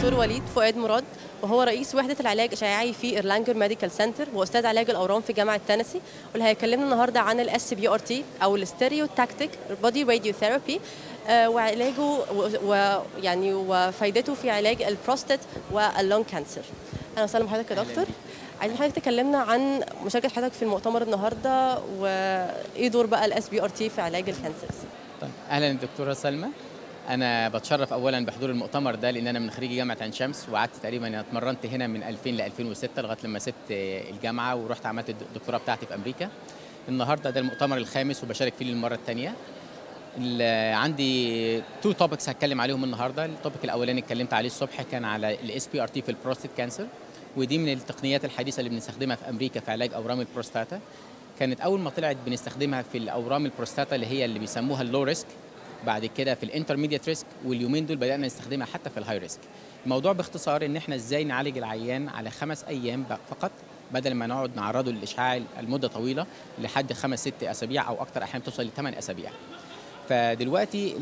دكتور وليد فؤاد مراد وهو رئيس وحدة العلاج الإشعاعي في إرلانجر ميديكال سنتر وأستاذ علاج الأورام في جامعة تينيسي واللي هيكلمنا النهاردة عن الاس بي ار تي أو الستيريو تاكتيك بودي راديو ثيرابي وعلاجه ويعني وفائدته في علاج البروستات واللون كانسر أهلا وسهلا بحضرتك يا دكتور عايزين حضرتك تكلمنا عن مشاركة حضرتك في المؤتمر النهارده وإيه دور بقى الاس بي ار تي في علاج الكانسر طيب اهلا دكتوره سلمى انا بتشرف اولا بحضور المؤتمر ده لان انا من خريجي جامعه عين شمس وقعدت تقريبا اتمرنت هنا من 2000 ل 2006 لغايه لما سبت الجامعه ورحت عملت الدكتوراه بتاعتي في امريكا النهارده ده المؤتمر الخامس وبشارك فيه للمره الثانيه عندي تو توبكس هتكلم عليهم النهارده التوبيك الاولاني اتكلمت عليه الصبح كان على الاس بي ار تي في البروستات كانسر ودي من التقنيات الحديثه اللي بنستخدمها في امريكا في علاج اورام البروستاتا كانت اول ما طلعت بنستخدمها في الاورام البروستاتا اللي هي اللي بيسموها اللو ريسك بعد كده في الانترميديت ريسك واليومين دول بدانا نستخدمها حتى في الهاي ريسك الموضوع باختصار ان احنا ازاي نعالج العيان على خمس ايام فقط بدل ما نقعد نعرضه للاشعاع لمده طويله لحد خمس ست اسابيع او اكثر احيانا توصل لثمان اسابيع فدلوقتي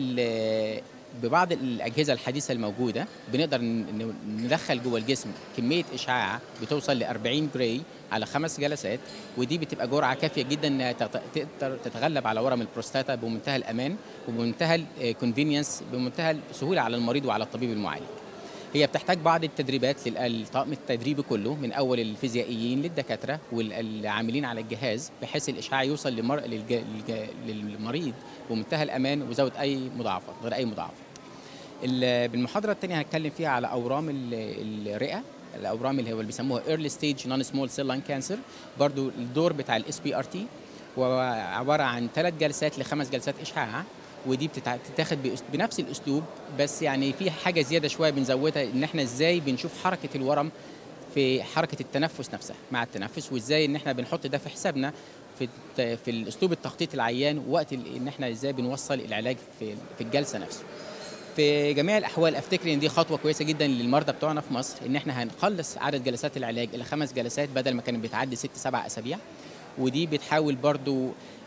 ببعض الاجهزه الحديثه الموجوده بنقدر ندخل جوه الجسم كميه اشعاع بتوصل ل 40 جراي على خمس جلسات ودي بتبقى جرعه كافيه جدا انها تقدر تتغلب على ورم البروستاتا بمنتهى الامان وبمنتهى الكونفينينس بمنتهى السهوله على المريض وعلى الطبيب المعالج. هي بتحتاج بعض التدريبات للطاقم التدريبي كله من اول الفيزيائيين للدكاتره والعاملين على الجهاز بحيث الاشعاع يوصل للمر... للج... للج... للمريض بمنتهى الامان وزود اي مضاعفات غير اي مضاعفات. بالمحاضره الثانيه هنتكلم فيها على اورام الرئه الاورام اللي هو اللي بيسموها ايرلي ستيج نون سمول سيل لان كانسر برضو الدور بتاع الاس بي ار تي وعباره عن ثلاث جلسات لخمس جلسات اشعاع ودي بتتاخد بنفس الاسلوب بس يعني في حاجه زياده شويه بنزودها ان احنا ازاي بنشوف حركه الورم في حركه التنفس نفسها مع التنفس وازاي ان احنا بنحط ده في حسابنا في في الاسلوب التخطيط العيان وقت ان احنا ازاي بنوصل العلاج في في الجلسه نفسه في جميع الاحوال افتكر ان دي خطوه كويسه جدا للمرضى بتوعنا في مصر ان احنا هنقلص عدد جلسات العلاج الى خمس جلسات بدل ما كانت بتعدي ست سبع اسابيع ودي بتحاول برضو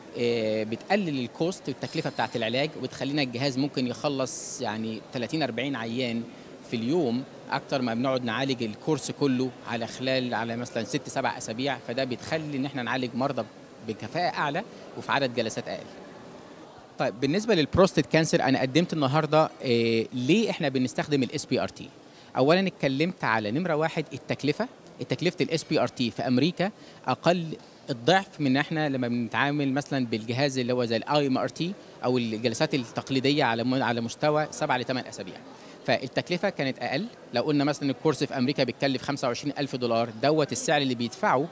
بتقلل الكوست والتكلفه بتاعه العلاج وتخلينا الجهاز ممكن يخلص يعني 30 40 عيان في اليوم اكتر ما بنقعد نعالج الكورس كله على خلال على مثلا ست سبع اسابيع فده بتخلي ان احنا نعالج مرضى بكفاءه اعلى وفي عدد جلسات اقل طيب بالنسبه للبروستات كانسر انا قدمت النهارده إيه ليه احنا بنستخدم الاس بي ار تي اولا اتكلمت على نمره واحد التكلفه تكلفه الاس بي ار تي في امريكا اقل الضعف من احنا لما بنتعامل مثلا بالجهاز اللي هو زي الاي ام ار تي او الجلسات التقليديه على على مستوى 7 ل 8 اسابيع فالتكلفه كانت اقل لو قلنا مثلا الكورس في امريكا بيتكلف 25 الف دولار دوت السعر اللي بيدفعه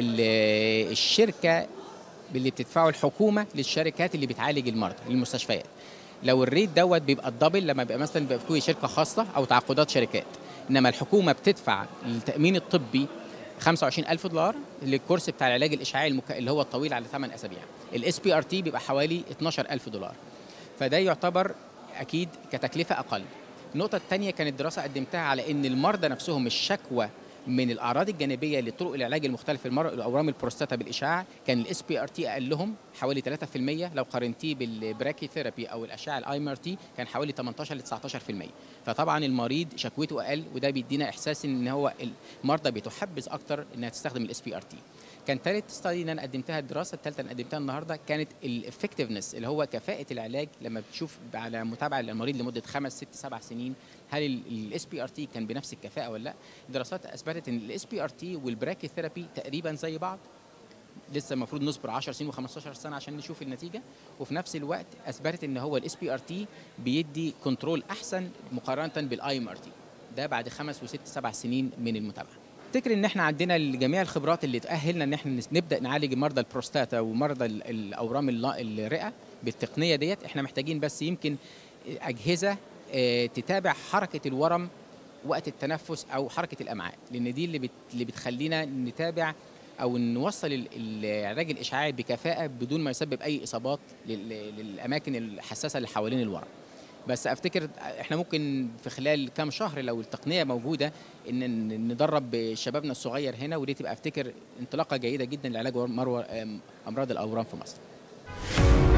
الشركه اللي بتدفعه الحكومه للشركات اللي بتعالج المرضى المستشفيات لو الريت دوت بيبقى الدبل لما بيبقى مثلا بيبقى في شركه خاصه او تعاقدات شركات انما الحكومه بتدفع التامين الطبي 25 ألف دولار للكورس بتاع العلاج الإشعاعي المك... اللي هو الطويل على 8 أسابيع الاس بي ار تي بيبقى حوالي 12 ألف دولار فده يعتبر أكيد كتكلفة أقل النقطة الثانية كانت دراسة قدمتها على إن المرضى نفسهم الشكوى من الاعراض الجانبيه لطرق العلاج المختلفه للمرض الاورام البروستاتا بالاشعاع كان الاس بي ار تي اقلهم حوالي 3% لو قارنتيه بالبراكي ثيرابي او الاشعه الاي ام ار تي كان حوالي 18 ل 19% فطبعا المريض شكوته اقل وده بيدينا احساس ان هو المرضى بتحبذ اكتر انها تستخدم الاس بي ار تي كان ثالث ستادي ان انا قدمتها الدراسه الثالثه اللي قدمتها النهارده كانت الافكتفنس اللي هو كفاءه العلاج لما بتشوف على متابعه للمريض لمده خمس ست سبع سنين هل الاس بي ار تي كان بنفس الكفاءه ولا لا الدراسات اثبتت ان الاس بي ار تي والبراكي ثيرابي تقريبا زي بعض لسه المفروض نصبر 10 سنين و15 سنه عشان نشوف النتيجه وفي نفس الوقت اثبتت ان هو الاس بي ار تي بيدي كنترول احسن مقارنه بالاي ام ار تي ده بعد خمس وست سبع سنين من المتابعه افتكر ان احنا عندنا جميع الخبرات اللي تاهلنا ان احنا نبدا نعالج مرضى البروستاتا ومرضى الاورام الرئه بالتقنيه ديت احنا محتاجين بس يمكن اجهزه تتابع حركه الورم وقت التنفس او حركه الامعاء لان دي اللي بت... اللي بتخلينا نتابع او نوصل العلاج الاشعاعي بكفاءه بدون ما يسبب اي اصابات للاماكن الحساسه اللي حوالين الورم بس افتكر احنا ممكن في خلال كام شهر لو التقنيه موجوده ان ندرب شبابنا الصغير هنا ودي تبقى افتكر انطلاقه جيده جدا لعلاج امراض الاورام في مصر